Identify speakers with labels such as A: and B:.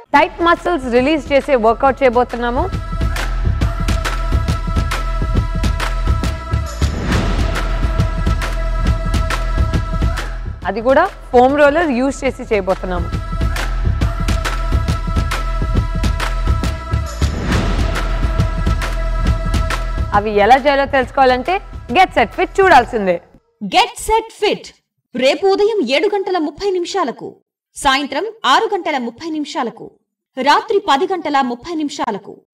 A: tight muscles release చేసే workout చేయబోతున్నాము అది కూడా ఫోమ్ రోలర్ యూజ్ చేసి చేయబోతున్నాము అవి ఎలా చేయాలో తెలుసుకోవాలంటే గెట్ సెట్ ఫిట్ చూడాల్సిందే
B: గెట్ సెట్ ఫిట్ రేపు ఉదయం ఏడు గంటల ముప్పై నిమిషాలకు సాయంత్రం ఆరు గంటల ముప్పై నిమిషాలకు రాత్రి పది గంటల ముప్పై నిమిషాలకు